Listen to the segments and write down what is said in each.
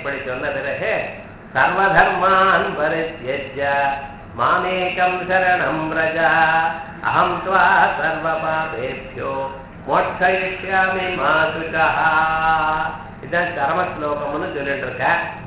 இப்படி சொன்ன பிறகு சர்வதர்மான் பரித்யஜ்ய மாமேகம் சரணம் ரஜா அகம் துவா சர்வ பாபேபியோ மோட்சயிஷ்யாமி மாசுகா இதான் சரம ஸ்லோகம்னு சொல்லிட்டு இருக்க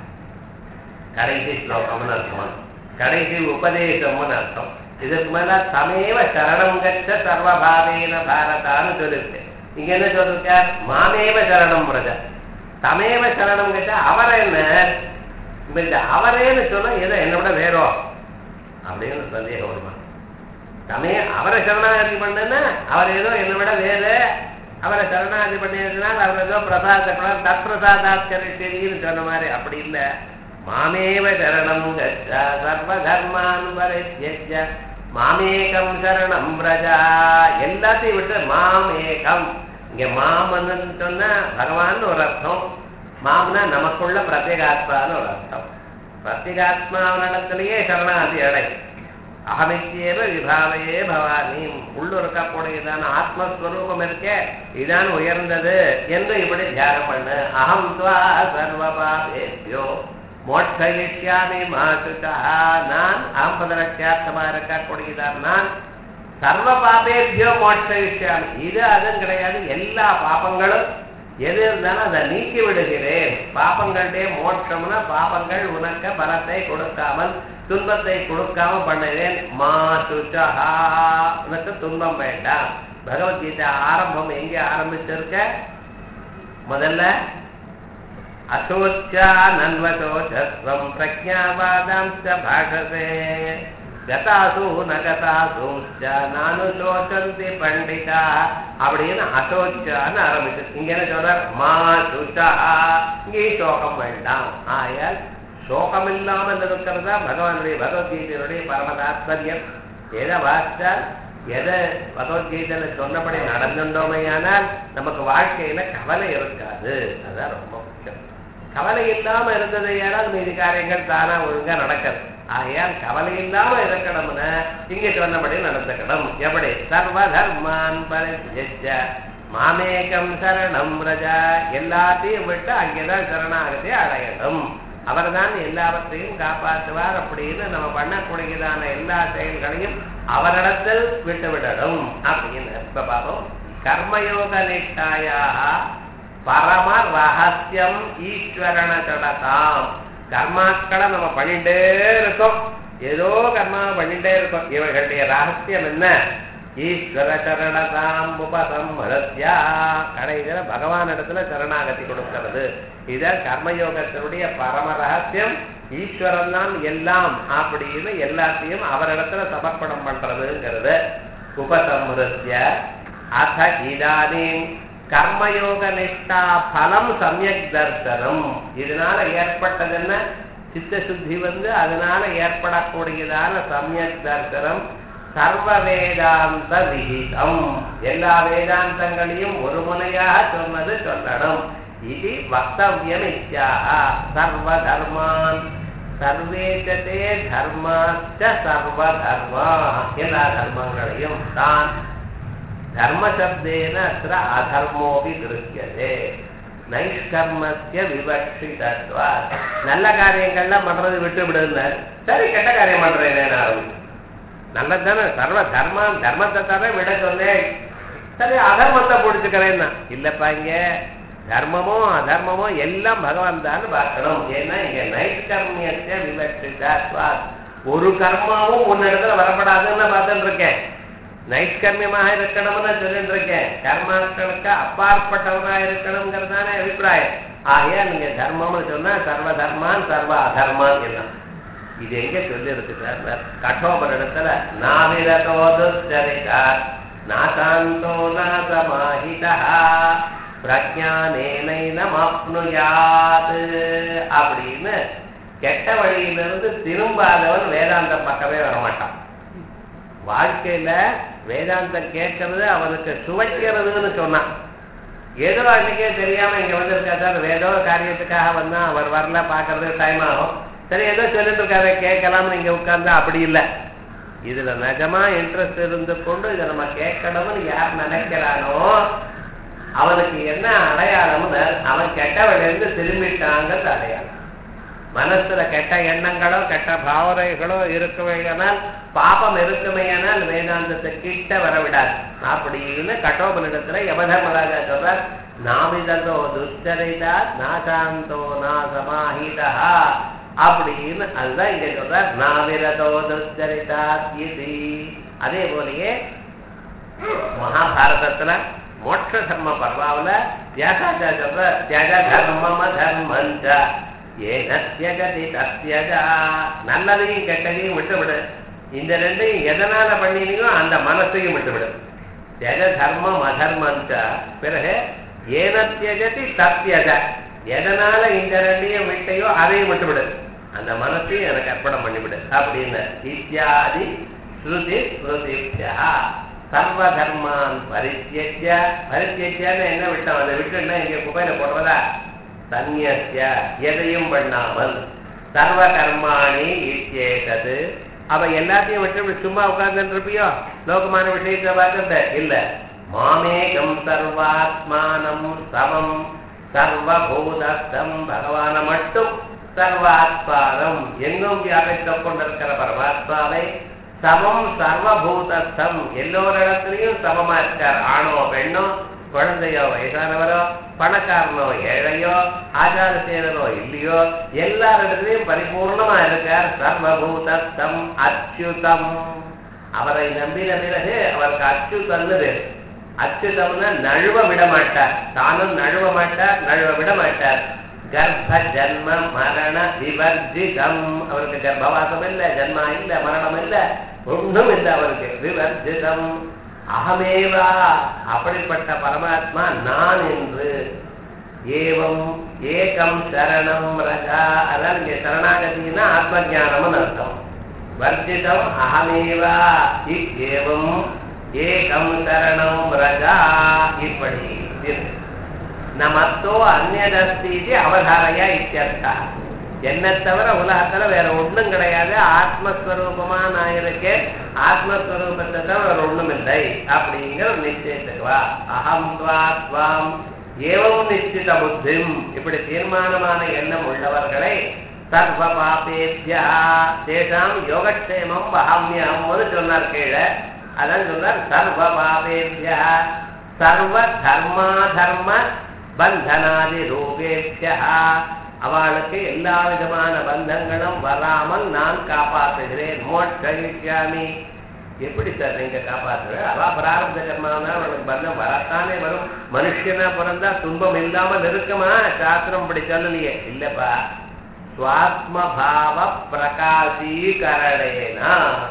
கடைசி ஸ்லோகம்னு அர்த்தம் கடைசி உபதேசம்னு அர்த்தம் இதுக்கு மேல தமேவ சரணம் கச்ச சர்வபாவேன பாரதான்னு சொல்லிருக்கு இங்க என்ன சொல்லிருக்க மாமேவ சரணம் பிரஜா தமேவ சரணம் கச்ச அவர் என்ன இப்ப இந்த அவரேன்னு சொன்னா ஏதோ என்னை விட வேறோ அப்படின்னு ஒரு சந்தேகம் வருமா தமே அவரை சரணாகதி பண்ணுன்னா அவர் ஏதோ என்னை விட வேறு அவரை சரணாகதி பண்ணியதுனால் அவர் ஏதோ பிரசாத தற்பிரசாதாச்சரின்னு சொன்ன மாதிரி அப்படி இல்லை மாமேவ சரணம் கச்ச சர்வ தர்மான் பரித்யஜ மாமேகம் சரணம் பிரஜா எல்லாத்தையும் விட்டு மாமேகம் இங்க மாமன்னு சொன்னா பகவான் ஒரு அர்த்தம் மாம்னா நமக்குள்ள பிரத்யேகாத்மான்னு ஒரு அர்த்தம் பிரத்யேகாத்மாவனிடத்திலேயே சரணாதி அடை அகமித்தியேவ விபாவையே பவானி உள்ளுருக்கக்கூடியதான ஆத்மஸ்வரூபம் இருக்கே இதான் உயர்ந்தது என்று இப்படி தியானம் பண்ணு அகம் துவா சர்வபாவேபியோ மோட்சயிஷ்யாமி மாசுகா நான் ஆம்பத லட்சியார்த்தமா இருக்கக்கூடியதான் நான் சர்வ பாபேபியோ மோட்சயிஷ்யாமி இது அதுவும் கிடையாது எல்லா பாபங்களும் எது இருந்தாலும் அதை நீக்கி விடுகிறேன் பாபங்களுடைய மோட்சம்னா பாபங்கள் உனக்கு பலத்தை கொடுக்காமல் துன்பத்தை கொடுக்காம பண்ணுகிறேன் மா சுச்சஹா உனக்கு துன்பம் வேண்டாம் பகவத்கீதை ஆரம்பம் எங்கே ஆரம்பிச்சிருக்க முதல்ல அசோச்சா நன்வசோச்சஸ்வம் பிரஜாவாதாம்ச பாஷசே கதாசு நகதாசுச்ச நானு சோச்சந்தி பண்டிதா அப்படின்னு அசோச்சான்னு ஆரம்பிச்சு இங்க என்ன சொல்றார் மா சுச்சா இங்கே சோகம் வேண்டாம் ஆயால் சோகம் இல்லாமல் இருக்கிறதா பகவானுடைய பகவத்கீதையினுடைய பரம தாத்பரியம் எதை வாசித்தால் எதை பகவத்கீதையில சொன்னபடி நடந்துட்டோமையானால் நமக்கு வாழ்க்கையில கவலை இருக்காது அதுதான் ரொம்ப முக்கியம் கவலை இல்லாம இருந்தது ஏனால் மீதி காரியங்கள் தானா ஒழுங்கா நடக்கிறது ஆகையால் கவலை இல்லாம இருக்கணும்னு இங்க சொன்னபடி நடந்துக்கணும் எப்படி சர்வ தர்மான் பரித்யஜ மாமேகம் சரணம் ரஜா எல்லாத்தையும் விட்டு அங்கேதான் சரணாகதி அடையணும் அவர்தான் எல்லாவற்றையும் காப்பாற்றுவார் அப்படின்னு நம்ம பண்ணக்கூடியதான எல்லா செயல்களையும் அவரிடத்தில் விட்டு விடணும் அப்படின்னு இப்ப பாபம் கர்மயோக நிஷ்டாயாக பரம ரகசியம் ஈஸ்வரன சடதாம் கர்மாக்களை நம்ம பண்ணிட்டே இருக்கோம் ஏதோ கர்மா பண்ணிட்டே இருக்கோம் இவர்களுடைய ரகசியம் என்ன ஈஸ்வர சரணதாம் உபதம் மரத்யா கடைசியில பகவான் இடத்துல சரணாகதி கொடுக்கிறது இதான் கர்மயோகத்தினுடைய பரம ரகசியம் ஈஸ்வரன் தான் எல்லாம் அப்படின்னு எல்லாத்தையும் அவரிடத்துல சமர்ப்பணம் பண்றதுங்கிறது உபசம்ஹிருத்திய அத இதானீம் கர்மயோக நிஷ்டா பலம் சமயக் தர்சனம் இதனால ஏற்பட்டது என்ன சித்த சுத்தி வந்து அதனால ஏற்படக்கூடியதான சமயக் தர்சனம் சர்வ வேதாந்த விகிதம் எல்லா வேதாந்தங்களையும் ஒரு முனையாக சொன்னது சொல்லணும் இது வக்தவியம் இத்தியாக சர்வ தர்மான் சர்வேச்சதே தர்மாச்ச சர்வ தர்மா எல்லா தர்மங்களையும் தான் தர்மசப்தேன அത്ര அதர்மோபி திருஷ்யதே நைஷ்கர்மத்திய விவக்ஷிதத்வா நல்ல காரியங்கள்லாம் பண்றது விட்டு விடுனார் சரி கெட்ட காரியம் பண்றேன் ஆரம்பிச்சு நல்லதானே சர்வ தர்மா தர்மத்தை தர விட சொன்னேன் சரி அதர்மத்தை பிடிச்சுக்கிறேன்னா இல்லப்பா இங்க தர்மமோ அதர்மமோ எல்லாம் பகவான் தான் பார்க்கணும் ஏன்னா இங்க நைஷ்கர்மியத்தை விவக்ஷிதத்வா ஒரு கர்மாவும் உன்னிடத்துல வரப்படாதுன்னு பார்த்துட்டு இருக்கேன் நைஷ்கர்மியமாக இருக்கணும்னு சொல்லிட்டு இருக்கேன் கர்மாக்களுக்கு அப்பாற்பட்டவராக இருக்கணுங்கிறதான அபிப்பிராயம் ஆகையா நீங்க தர்மம்னு சொன்னா சர்வ தர்மான் சர்வ அதர்மான் எல்லாம் இது எங்க சொல்லி இருக்கு சார் கட்டோபர் இடத்துல நாவிரதோ துச்சரிதா நாசாந்தோ நாசமாஹிதா பிரஜானேனைனமாப்னுயாது அப்படின்னு கெட்ட வழியிலிருந்து திரும்பாதவன் வேதாந்தம் பக்கமே வரமாட்டான் வாழ்க்கையில வேதாந்தம் கேட்கறது அவனுக்கு சுவைக்கிறதுன்னு சொன்னான் ஏதோ அன்னைக்கே தெரியாம இங்க வந்திருக்கா சார் ஏதோ காரியத்துக்காக வந்தா அவர் வரல பாக்குறதுக்கு டைம் ஆகும் சரி ஏதோ சொல்லிட்டு இருக்காரு கேட்கலாம்னு இங்க உட்கார்ந்தா அப்படி இல்லை இதுல நிஜமா இன்ட்ரெஸ்ட் இருந்து கொண்டு இதை நம்ம கேட்கணும்னு யார் நினைக்கிறானோ அவனுக்கு என்ன அடையாளம்னு அவன் கெட்ட வழியிலிருந்து திரும்பிட்டாங்கிறது அடையாளம் மனசுல கெட்ட எண்ணங்களோ கெட்ட பாவனைகளோ இருக்குமையானால் பாபம் இருக்குமையானால் வேதாந்தத்தை கிட்ட வரவிடாது அப்படின்னு கட்டோபனிடத்துல யமதர்மராஜா சொல்றார் நாவிதோ துச்சரிதா நாசாந்தோ நாசமாஹிதா அப்படின்னு அதுதான் இங்க சொல்றார் நாவிரதோ துச்சரிதா இது அதே போலயே மகாபாரதத்துல மோட்ச தர்ம பர்வாவில் வியாசாச்சா சொல்ற தியஜ தர்மம தர்மஞ்ச ஏன தியஜதி தத்யஜா நல்லதையும் கெட்டதையும் விட்டுவிடு இந்த ரெண்டையும் எதனால பண்ணினீங்களோ அந்த மனசையும் விட்டுவிடு தியஜ தர்மம் அதர்மஞ்ச பிறகு ஏன தியஜதி தத்யஜ எதனால இந்த ரெண்டையும் விட்டையோ அதையும் விட்டுவிடு அந்த மனசையும் எனக்கு அர்ப்பணம் பண்ணிவிடு அப்படின்னு இத்தியாதி ஸ்ருதி ஸ்ருதிபியா சர்வ தர்மான் பரித்தியஜ பரித்தியஜன்னு என்ன விட்டோம் அதை விட்டுன்னா இங்க குப்பையில போடுறதா சந்நிய எதையும் பண்ணாமல் சர்வ கர்மாணி இத்தியேதது அவ எல்லாத்தையும் விட்டு இப்படி சும்மா உட்கார்ந்துட்டு இருப்பியோ லோகமான விஷயத்தை பார்க்கறது இல்ல மாமேகம் சர்வாத்மானம் சமம் சர்வபூதஸ்தம் பகவான மட்டும் சர்வாத்மானம் எங்கும் வியாபித்துக் கொண்டிருக்கிற பரமாத்மாவை சமம் சர்வபூதஸ்தம் எல்லோரிடத்திலையும் சமமா இருக்கார் ஆணோ பெண்ணோ குழந்தையோ வயசானவரோ பணக்காரனோ ஏழையோ ஆச்சாரசேனோ இல்லையோ எல்லாரிடத்திலையும் பரிபூர்ணமா இருக்கார் சர்வபூதஸ்தம் அச்சுதம் அவரை நம்பின பிறகு அவருக்கு அச்சுதம்னு பேர் அச்சுதம்னா நழுவ விட மாட்டார் தானும் நழுவ மாட்டார் நழுவ விட மாட்டார் கர்ப்ப ஜன்ம மரண விவர்ஜிதம் அவருக்கு கர்ப்பவாசம் இல்ல ஜன்மா இல்ல மரணம் இல்ல ஒன்றும் இல்லை அவருக்கு விவர்ஜிதம் அகமேவா அப்படிப்பட்ட பரமாத்மா நான் என்று ஏவம் ஏகம் சரணம் ரஜா அதான் இங்க சரணாகதினா ஆத்ம ஜானம்னு அர்த்தம் வர்ஜிதம் அகமேவா ஏவம் ஏகம் சரணம் ரஜா இப்படி இருக்கு நமத்தோ அந்நதஸ்தி இது அவதாரையா இத்தியர்த்தா என்னை தவிர உலகத்துல வேற ஒண்ணும் கிடையாது ஆத்மஸ்வரூபமா நான் இருக்கேன் ஆத்மஸ்வரூபத்தை தவிர வேற ஒண்ணும் இல்லை அப்படிங்கிற ஒரு நிச்சயத்துக்கு வா அகம் துவா துவாம் ஏவம் நிச்சித புத்திம் இப்படி தீர்மானமான எண்ணம் உள்ளவர்களை சர்வ பாபேபியா தேசாம் யோகக்ஷேமம் வகாமியம்னு சொன்னார் கீழே அதான் சொன்னார் சர்வ பாபேபியா சர்வ தர்மா தர்ம பந்தனாதி ரூபேபியா அவளுக்கு எல்லா விதமான பந்தங்களும் வராமல் நான் காப்பாற்றுகிறேன் மோட்சயிஷ்யாமி எப்படி சார் நீங்க காப்பாற்றுவேன் அவ பிராரப்த கர்மாவனா அவனுக்கு பந்தம் வரத்தானே வரும் மனுஷனா பிறந்தா துன்பம் இல்லாமல் இருக்குமா சாஸ்திரம் இப்படி சொல்லலையே இல்லப்பா சுவாத்ம பாவ பிரகாசீகரணேனா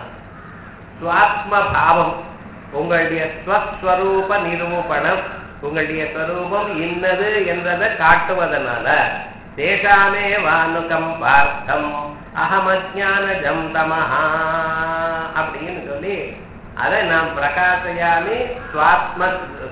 சுவாத்ம பாவம் உங்களுடைய ஸ்வஸ்வரூப நிரூபணம் உங்களுடைய ஸ்வரூபம் இன்னது என்றதை காட்டுவதனால தேசாமே வானுகம் பார்த்தம் அகமஜானஜம் தமஹா அப்படின்னு சொல்லி அதை நான் பிரகாசையாமி சுவாத்ம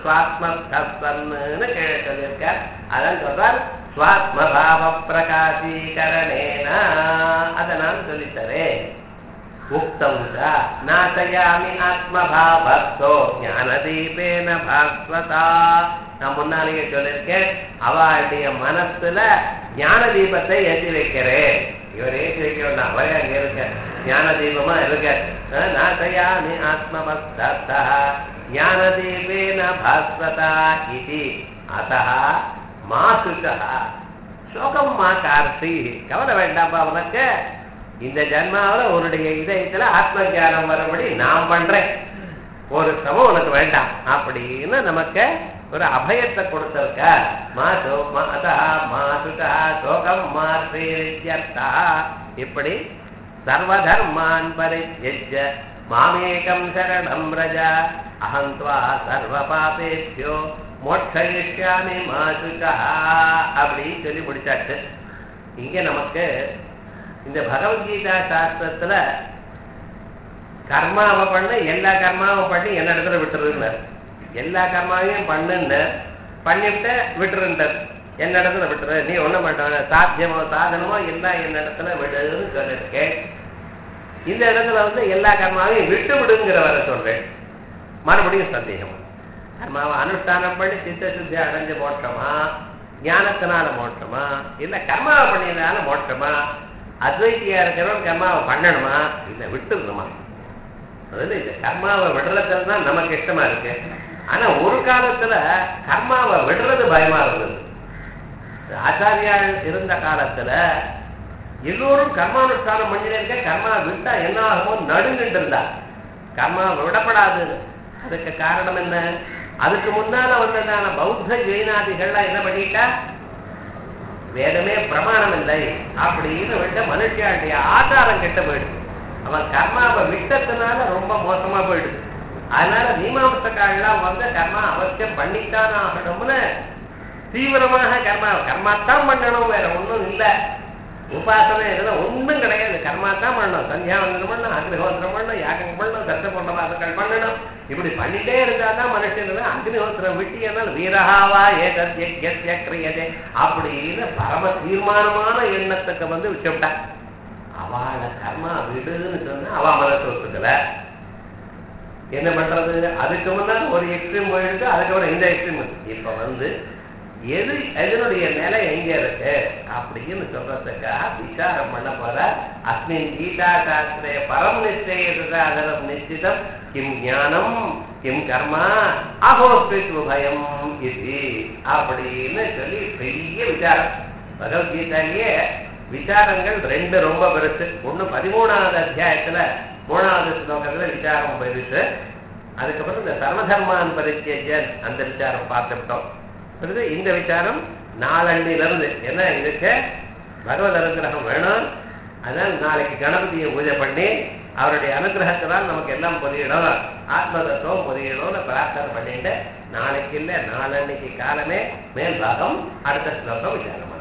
சுவாத்மன்னு கீழே சொல்லியிருக்கார் அதான் சொல்றார் சுவாத்மபாவ பிரகாசீகரணேன அதை நான் சொல்லித்தரேன் உக்தம் நாசயாமி ஆத்மபாவத்தோ ஞானதீபேன பாஸ்வதா நான் முன்னாலேயே சொல்லியிருக்கேன் அவளுடைய மனசுல ஞான தீபத்தை ஏற்றி வைக்கிறேன் இவர் ஏற்றி வைக்க வேண்டாம் அவரே அங்க இருக்க ஞான தீபமா இருக்க நாசயாமி ஆத்மபஸ்தா ஞான தீபேன பாஸ்வதா இது அத்த மாசுகா சோகம் மா கார்த்தி கவலை வேண்டாம்ப்பா உனக்கு இந்த ஜன்மாவில் உன்னுடைய இதயத்துல ஆத்ம ஜானம் வரும்படி நான் பண்றேன் ஒரு சமம் உனக்கு வேண்டாம் அப்படின்னு நமக்கு ஒரு அபயத்தை கொடுத்திருக்க மாசோ மாதா மாசுகா சோகம் மார்த்தா இப்படி சர்வதர்மான் பரித்யஜ மாமேகம் சரணம் ரஜா அகம் துவா சர்வ பாபேபியோ மோட்சயிஷ்யாமி மாசுகா அப்படி சொல்லி முடிச்சாச்சு இங்க நமக்கு இந்த பகவத்கீதா சாஸ்திரத்துல கர்மாவை பண்ண எல்லா கர்மாவும் பண்ணி என்ன இடத்துல விட்டுருன்னு எல்லா கர்மாவையும் பண்ணுன்னு பண்ணிவிட்டு விட்டுருன்றார் என்ன இடத்துல விட்டுரு நீ ஒண்ணும் மாட்டான சாத்தியமோ சாதனமோ எல்லாம் என்ன இடத்துல விடுன்னு சொல்லியிருக்கேன் இந்த இடத்துல வந்து எல்லா கர்மாவையும் விட்டு விடுங்கிற வர சொல்றேன் மறுபடியும் சந்தேகம் கர்மாவை அனுஷ்டானம் பண்ணி சித்த சுத்தி அடைஞ்சு போட்டோமா ஞானத்தினால மோட்சமா இல்ல கர்மாவை பண்ணியதுனால மோட்சமா அத்வைத்தியா இருக்கிறவன் கர்மாவை பண்ணணுமா இல்ல விட்டுருணுமா அதாவது இந்த கர்மாவை விடுறதுல தான் நமக்கு இஷ்டமா இருக்கு ஆனா ஒரு காலத்துல கர்மாவை விடுறது பயமா இருந்தது ஆச்சாரியா இருந்த காலத்துல எல்லோரும் கர்மானுஷ்டானம் பண்ணிருக்க கர்மா விட்டா என்ன ஆகுமோ நடுங்கிட்டு இருந்தா கர்மா விடப்படாது அதுக்கு காரணம் என்ன அதுக்கு முன்னால வந்ததான பௌத்த ஜெயினாதிகள்லாம் என்ன பண்ணிட்டா வேதமே பிரமாணம் இல்லை அப்படின்னு விட்ட மனுஷியாண்டிய ஆச்சாரம் கெட்டு போயிடுது அவன் கர்மாவை விட்டதுனால ரொம்ப மோசமா போயிடுது அதனால மீமாம்சக்காரெல்லாம் வந்து கர்மா அவசியம் பண்ணித்தான் ஆகணும்னு தீவிரமாக கர்மா கர்மா தான் பண்ணணும் வேற ஒண்ணும் இல்லை உபாசனை இதெல்லாம் ஒண்ணும் கிடையாது கர்மா தான் பண்ணணும் சந்தியாவந்தனம் பண்ணணும் அக்னிஹோத்திரம் பண்ணணும் யாகம் பண்ணணும் தத்த பொண்ணவாசங்கள் பண்ணணும் இப்படி பண்ணிட்டே இருந்தா தான் மனுஷன் அக்னிஹோத்திரம் விட்டியனால் வீரஹாவா ஏதத் யஜ்யஸ்ய கிரியதே அப்படின்னு பரம தீர்மானமான எண்ணத்துக்கு வந்து வச்சுட்டா அவளை கர்மா விடுன்னு சொன்னா அவ மனசு ஒத்துக்கல என்ன பண்றது அதுக்கு முன்னாடி ஒரு எக்ஸ்ட்ரீம் போயிருக்கு அதுக்கப்புறம் இந்த எக்ஸ்ட்ரீம் இப்ப வந்து எது எதனுடைய நிலை எங்க இருக்கு அப்படின்னு சொல்றதுக்காக விசாரம் பண்ண போற அஸ்மின் கீதா சாஸ்திரே பரம் நிச்சயம் நிச்சிதம் கிம் ஞானம் கிம் கர்மா அகோஸ்பித் பயம் இது அப்படின்னு சொல்லி பெரிய விசாரம் பகவத்கீதையே விசாரங்கள் ரெண்டு ரொம்ப பெருசு ஒண்ணு பதிமூணாவது அத்தியாயத்துல மூணாவது ஸ்லோகத்துல விசாரம் பெருசு அதுக்கப்புறம் இந்த சர்வதர்மான் பரிச்சேஜன் அந்த விசாரம் பார்த்துட்டோம் அடுத்து இந்த விசாரம் நாலண்ணிலிருந்து என்ன இதுக்கு பகவத் அனுகிரகம் வேணும் அதனால் நாளைக்கு கணபதியை பூஜை பண்ணி அவருடைய அனுகிரகத்தினால் நமக்கு எல்லாம் புரியணும் ஆத்ம தத்துவம் புரியணும்னு பிரார்த்தனை பண்ணிட்டு நாளைக்கு இல்லை நாளன்னைக்கு காலமே மேல் பாகம் அடுத்த ஸ்லோகம் விசாரம்